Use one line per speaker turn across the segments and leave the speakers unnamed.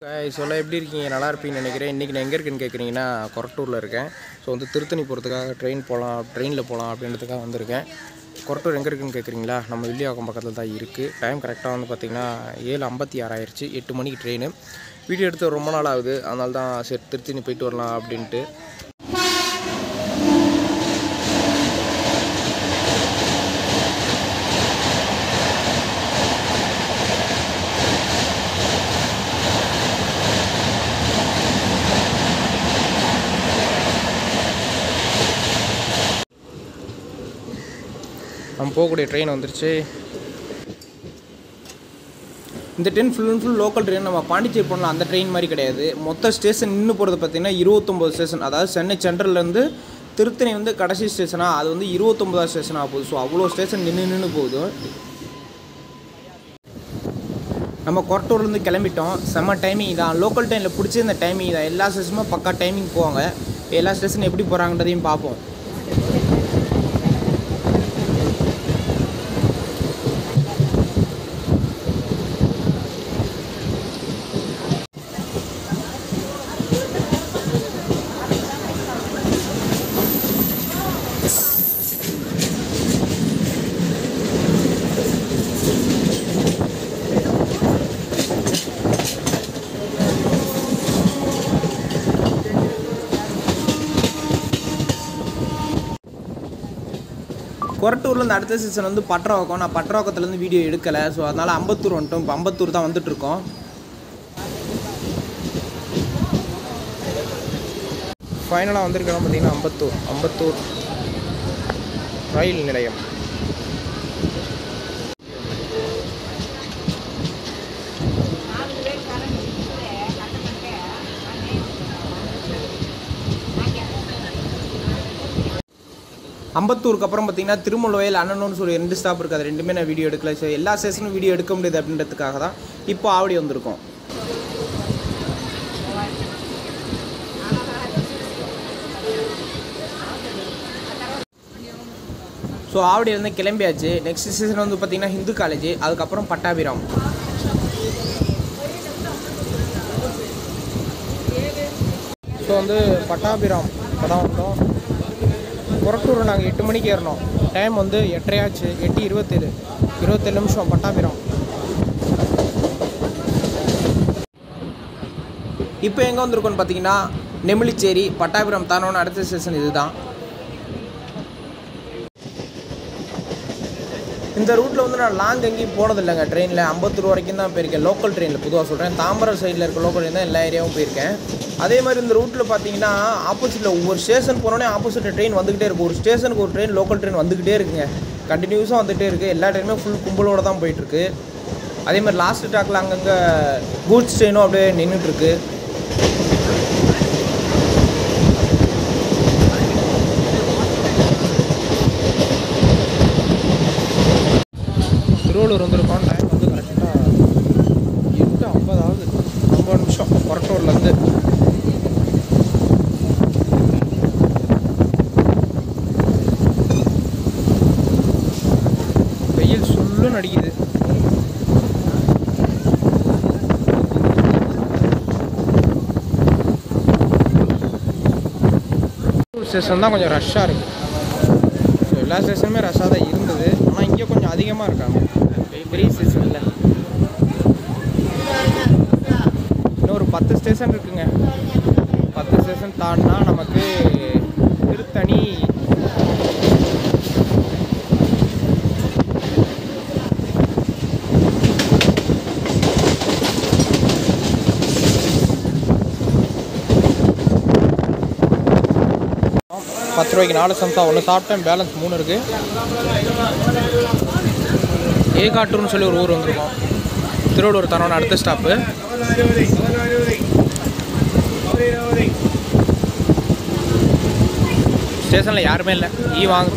சொல்ல எப்படி இருக்கீங்க நல்லா இருப்பீங்கன்னு நினைக்கிறேன் இன்றைக்கி நான் எங்கே இருக்குன்னு கேட்குறீங்கன்னா கொரட்டூரில் இருக்கேன் ஸோ வந்து திருத்தணி போகிறதுக்காக ட்ரெயின் போகலாம் ட்ரெயினில் போகலாம் அப்படின்றதுக்காக வந்திருக்கேன் கொரட்டூர் எங்கே இருக்குன்னு கேட்குறீங்களா நம்ம வில்லியாக்கம் பக்கத்தில் தான் இருக்குது டைம் கரெக்டாக வந்து பார்த்திங்கன்னா ஏழு ஐம்பத்தி ஆறாயிருச்சு எட்டு மணிக்கு ட்ரெயின் வீடியோ எடுத்து ரொம்ப நாள் ஆகுது அதனால தான் சரி திருத்தணி போயிட்டு வரலாம் அப்படின்ட்டு நம்ம போகக்கூடிய ட்ரெயின் வந்துருச்சு இந்த train full and full local train நம்ம பாண்டிச்சேரி போகலாம் அந்த ட்ரெயின் மாதிரி கிடையாது மொத்த ஸ்டேஷன் நின்று போகிறது பார்த்திங்கன்னா இருபத்தொம்போது ஸ்டேஷன் அதாவது சென்னை சென்ட்ரல்லேருந்து திருத்தணி வந்து கடைசி ஸ்டேஷனாக அது வந்து இருபத்தொம்போதாவது ஸ்டேஷனாக போகுது ஸோ அவ்வளோ ஸ்டேஷன் நின்று நின்று போகுது நம்ம கொரட்டூர்லேருந்து கிளம்பிட்டோம் செம்ம டைமிங் தான் லோக்கல் ட்ரெயினில் பிடிச்சி இந்த டைமிங் தான் எல்லா ஸ்டேஷனும் பக்கா டைமிங் போவாங்க எல்லா ஸ்டேஷன் எப்படி போகிறாங்கன்றதையும் பார்ப்போம் கொரட்டூர்லேருந்து அடுத்த சீசன் வந்து பட்டரவாக்கம் நான் பட்டரவாக்கத்துலேருந்து வீடியோ எடுக்கலை ஸோ அதனால் அம்பத்தூர் வந்துட்டோம் இப்போ அம்பத்தூர் தான் வந்துட்டுருக்கோம் ஃபைனலாக வந்திருக்கோம் பார்த்தீங்கன்னா அம்பத்தூர் அம்பத்தூர் ரயில் நிலையம் அம்பத்தூருக்கு அப்புறம் பார்த்தீங்கன்னா திருமலோயில் அண்ணனூர்னு சொல்லி ரெண்டு ஸ்டாப் இருக்குது அது ரெண்டுமே நான் வீடியோ எடுக்கல ஸோ எல்லா ஸ்டேஷனும் வீடியோ எடுக்க முடியாது அப்படின்றதுக்காக தான் இப்போ ஆவடி வந்திருக்கோம் ஸோ ஆவடியிலேருந்து கிளம்பியாச்சு நெக்ஸ்ட் சீசன் வந்து பார்த்திங்கன்னா ஹிந்து காலேஜ் அதுக்கப்புறம் பட்டாபிராம் ஸோ வந்து பட்டாபிராம் இப்போ தான் வந்தோம் புறட்டூர் நாங்கள் எட்டு மணிக்கு ஏறினோம் டைம் வந்து எட்டரையாச்சு எட்டு இருபத்தேழு இருபத்தேழு நிமிஷம் பட்டாபிரம் இப்போ எங்கே வந்திருக்கோன்னு பார்த்தீங்கன்னா நெமிலிச்சேரி பட்டாபிரம் தானோன்னு அடுத்த ஸ்டேஷன் இதுதான் இந்த ரூட்டில் வந்து நான் லாங் எங்கேயும் போனதில்லைங்க ட்ரெயினில் ஐம்பத்தூர் வரைக்கும் தான் போயிருக்கேன் லோக்கல் ட்ரெயினில் பொதுவாக சொல்கிறேன் தாம்பரம் சைடில் இருக்க லோக்கல் ட்ரெயின் தான் எல்லா ஏரியாவும் போயிருக்கேன் அதே மாதிரி இந்த ரூட்டில் பார்த்தீங்கன்னா ஆப்போசிட்டில் ஒவ்வொரு ஸ்டேஷன் போனோடனே ஆப்போசிட்டில் ட்ரெயின் வந்துக்கிட்டே இருக்கும் ஒரு ஸ்டேஷனுக்கு ஒரு ட்ரெயின் லோக்கல் ட்ரெயின் வந்துக்கிட்டே இருக்குங்க கண்டினியூஸாக வந்துகிட்டே இருக்குது எல்லா ட்ரெயினுமே ஃபுல் கும்பலோடு தான் போயிட்டுருக்கு அதே மாதிரி லாஸ்ட் ட்ராக்கில் அங்கங்கே கூட்ஸ் ட்ரெயினும் அப்படியே நின்றுட்டுருக்கு திருவள்ளூர் வந்திருக்கோம் டைம் வந்து கரெக்டாக எட்டு ஐம்பதாவது ஐம்பது நிமிஷம் கொரட்டூர்லேருந்து வெயில் சுள்ளுன்னு அடிக்குது ஸ்டேஷன் தான் கொஞ்சம் ரஷ்ஷாக இருக்குது ஸோ எல்லா ஸ்டேஷனுமே ரஷ்ஷாக தான் இருந்தது ஆனால் இங்கே கொஞ்சம் அதிகமாக இருக்காங்க பெரிய ஸ்டேஷனில் இன்னும் ஒரு பத்து ஸ்டேஷன் இருக்குங்க பத்து ஸ்டேஷன் தாண்டினா நமக்கு திருத்தணி பத்து ரூபாய்க்கு நாலு சம்சா ஒன்று சாப்பிட்டேன் பேலன்ஸ் மூணு இருக்குது ஏகாட்டூர்னு சொல்லி ஒரு ஊர் வந்திருக்கோம் திருவள்ளூர் தரோன அடுத்த ஸ்டாப்பு ஸ்டேஷனில் யாருமே இல்லை ஈ வாங்குது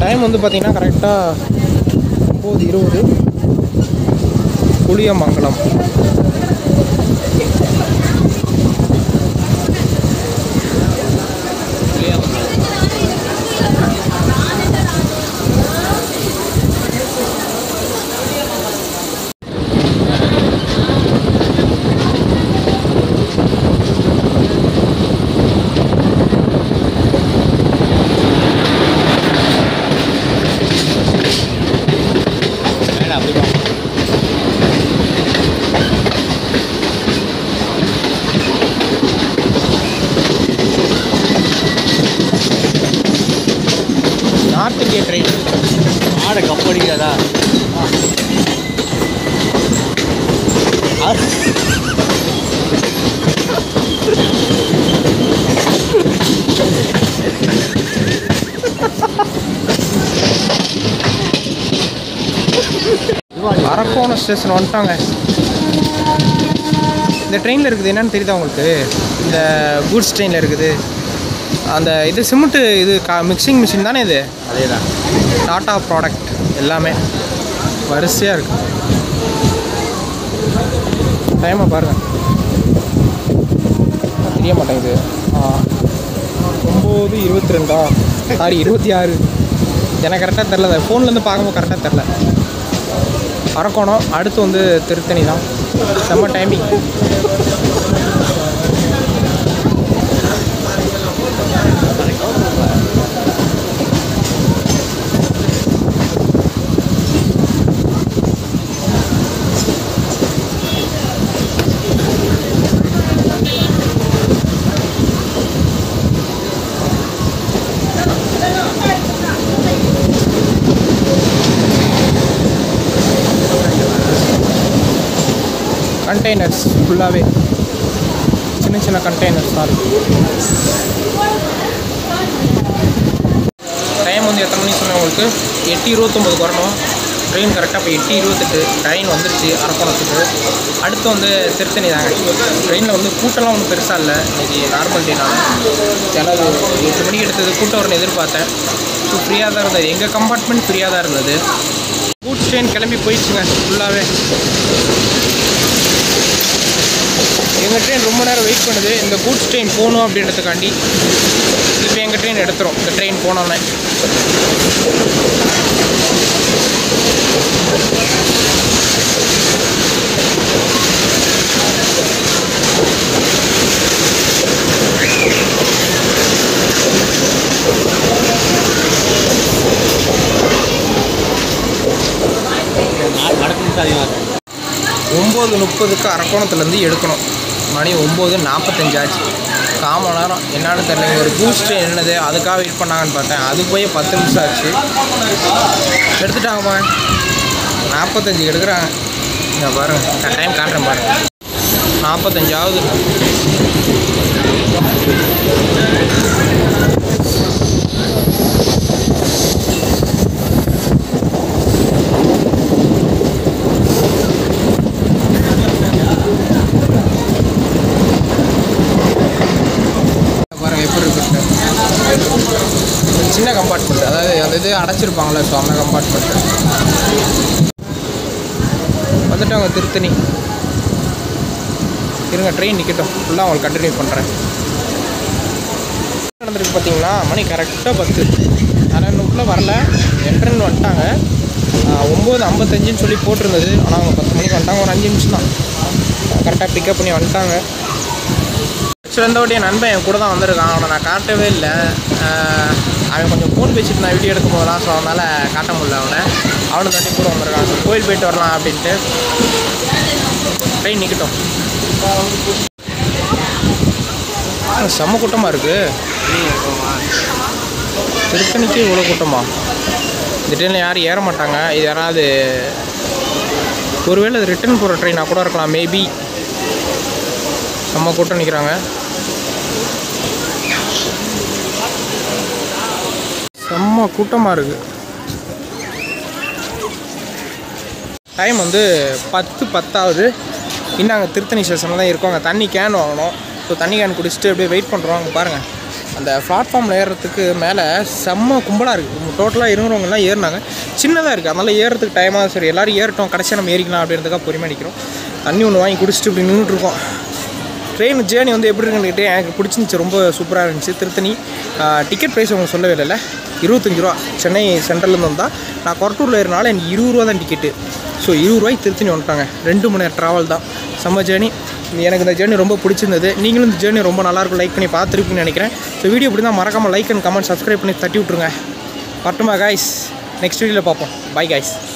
டைம் வந்து பார்த்தீங்கன்னா கரெக்டாக ஒம்பது இருபது புளியமங்கலம் நார்த் இந்திய ட்ரெயின்
ஆடை கப்படிக்காதா
அரக்கோணம் ஸ்டேஷன் வந்துட்டாங்க இந்த ட்ரெயினில் இருக்குது என்னன்னு தெரியுதா உங்களுக்கு இந்த கூட்ஸ் ட்ரெயினில் இருக்குது அந்த இது சிமெண்ட்டு இது கா மிக்சிங் மிஷின் தானே இது
அதே தான்
டாட்டா ப்ராடக்ட் எல்லாமே வரிசையாக இருக்கு டைமை பாருங்க தெரிய மாட்டேங்குது ஆ ஒம்பது இருபத்தி ரெண்டா சாரி இருபத்தி ஆறு எனக்கு கரெக்டாக தெரில ஃபோன்லேருந்து பார்க்கும்போது கரெக்டாக தெரில அரக்கோணம் அடுத்து வந்து திருத்தணி தான் செம்ம டைமிங் கண்டெய்னர்ஸ் ஃபுல்லாகவே சின்ன சின்ன கண்டெய்னர்ஸ் தான் இருக்கு டைம் வந்து எத்தனை மணிக்கு சொன்னேன் உங்களுக்கு எட்டு இருபத்தொம்போதுக்கு வரணும் ட்ரெயின் கரெக்டாக இப்போ எட்டு இருபத்தெட்டு ட்ரெயின் வந்துருச்சு அரக்கோணத்துக்கு அடுத்து வந்து திருத்தணி தாங்க ட்ரெயினில் வந்து கூட்டம்லாம் ஒன்றும் பெருசாக இல்லை இன்னைக்கு நார்மல் டேனால செலவு எட்டு மணிக்கு எடுத்தது கூட்டம் வரணும் எதிர்பார்த்தேன் ஸோ ஃப்ரீயாக தான் இருந்தது எங்கள் கம்பார்ட்மெண்ட் ஃப்ரீயாக தான் இருந்தது கூட்ஸ் ட்ரெயின் கிளம்பி போயிடுச்சுங்க ஃபுல்லாகவே எங்கள் ட்ரெயின் ரொம்ப நேரம் வெயிட் பண்ணுது இந்த கூட்ஸ் ட்ரெயின் போகணும் அப்படின்றதுக்காண்டி இப்போ எங்கள் ட்ரெயின் எடுத்துரும் இந்த ட்ரெயின் போனோன்னே
வடக்கு நிமிஷம் அதிகமாக இருக்கும்
ஒம்பது முப்பதுக்கு அரக்கோணத்துலேருந்து எடுக்கணும் மணி ஒம்பது நாற்பத்தஞ்சு ஆச்சு கால் மணி நேரம் என்னன்னு தெரியல இங்க ஒரு கூட்ஸ் ட்ரெயின் என்னது அதுக்காக வெயிட் பண்ணாங்கன்னு பார்த்தேன் அது போய் பத்து நிமிஷம் ஆச்சு எடுத்துட்டாங்கம்மா நாற்பத்தஞ்சு எடுக்கிறாங்க இங்கே பாருங்கள் டைம் காட்டுறேன் பாருங்கள் நாற்பத்தஞ்சாவது பாருங்கள் எப்படி இருக்குன்னு சின்ன கம்பார்ட்மெண்ட் அதாவது அந்த இது அடைச்சிருப்பாங்களே ஸோ அந்த கம்பார்ட்மெண்ட்டு வந்துட்டாங்க திருத்தணி இருங்க ட்ரெயின் நிற்கட்டும் ஃபுல்லாக உங்களுக்கு கண்டினியூ பண்ணுறேன் நடந்திருக்கு பார்த்தீங்களா மணி கரெக்டாக பத்து ஆனால் இன்னும் வரல என்ட்ரன் வந்துட்டாங்க ஒம்பது ஐம்பத்தஞ்சுன்னு சொல்லி போட்டிருந்தது ஆனால் அவங்க பத்து மணிக்கு வந்துட்டாங்க ஒரு அஞ்சு நிமிஷம் தான் கரெக்டாக பிக்கப் பண்ணி வந்துட்டாங்க ஆக்சுவலாக இந்த வாட்டி என் நண்பன் என் கூட தான் வந்திருக்கான் அவனை நான் காட்டவே இல்லை ஆஹ் அவன் கொஞ்சம் ஃபோன் பேசிட்டு நான் வீடியோ எடுக்கும் போதெல்லாம் ஸோ அதனால் காட்ட முடியல அவனை அவனும் தாண்டி கூட வந்திருக்கான் ஸோ கோயில் போயிட்டு வரலாம் அப்படின்ட்டு ட்ரெயின் நிற்கட்டும் செம்ம கூட்டமாக இருக்குது திருத்தணிக்கு இவ்வளோ கூட்டமா இந்த ட்ரெயினில் யாரும் ஏற மாட்டாங்க இது யாராவது ஒருவேளை இது ரிட்டர்ன் போகிற ட்ரெயினாக கூட இருக்கலாம் மேபி செம்ம கூட்டம் நிற்கிறாங்க செம்ம கூட்டமாக இருக்குது டைம் வந்து பத்து பத்தாவது இன்னும் அங்கே திருத்தணி ஸ்டேஷனில் தான் இருக்கோம் அங்கே தண்ணி கேன் வாங்கணும் ஸோ தண்ணி கேன் குடிச்சிட்டு அப்படியே வெயிட் பண்ணுறோம் அங்கே பாருங்கள் அந்த பிளாட்ஃபார்மில் ஏறுறதுக்கு மேலே செம்ம கும்பலாக இருக்குது டோட்டலாக இருக்கிறவங்கலாம் ஏறினாங்க சின்னதாக இருக்குது அதனால் ஏறுறதுக்கு டைமாக சரி எல்லோரும் ஏறட்டும் கடைசியாக நம்ம ஏறிக்கலாம் அப்படின்றதுக்காக பொறுமையாக நிற்கிறோம் தண்ணி ஒன்று வாங்கி குடிச்சிட்டு இப்படி நின்றுட்டுருக்கோம் ட்ரெயின் ஜேர்னி வந்து எப்படி இருக்குன்னு கேட்டு எனக்கு பிடிச்சிருந்துச்சி ரொம்ப சூப்பராக இருந்துச்சு திருத்தணி டிக்கெட் ப்ரைஸ் அவங்க சொல்லவே இல்லைல்ல இருபத்தஞ்சி ரூபா சென்னை சென்ட்ரல்லேருந்து வந்தால் நான் கொரட்டூரில் ஏறினால எனக்கு இருபது ரூபா தான் டிக்கெட்டு ஸோ இருபது ரூபாய்க்கு திருத்தணி வந்துட்டாங்க ரெண்டு மணி நேரம் ட்ராவல் தான் செம்ம ஜேர்னி எனக்கு இந்த ஜேர்னி ரொம்ப பிடிச்சிருந்தது நீங்களும் இந்த ஜேர்னி ரொம்ப நல்லாயிருக்கும் லைக் பண்ணி பார்த்துருப்பீங்கன்னு நினைக்கிறேன் ஸோ வீடியோ இப்படி தான் மறக்காமல் லைக் அண்ட் கமெண்ட் சப்ஸ்கிரைப் பண்ணி தட்டி விட்ருங்க பட்டுமா காய்ஸ் நெக்ஸ்ட் வீடியோவில் பார்ப்போம் பை காய்ஸ்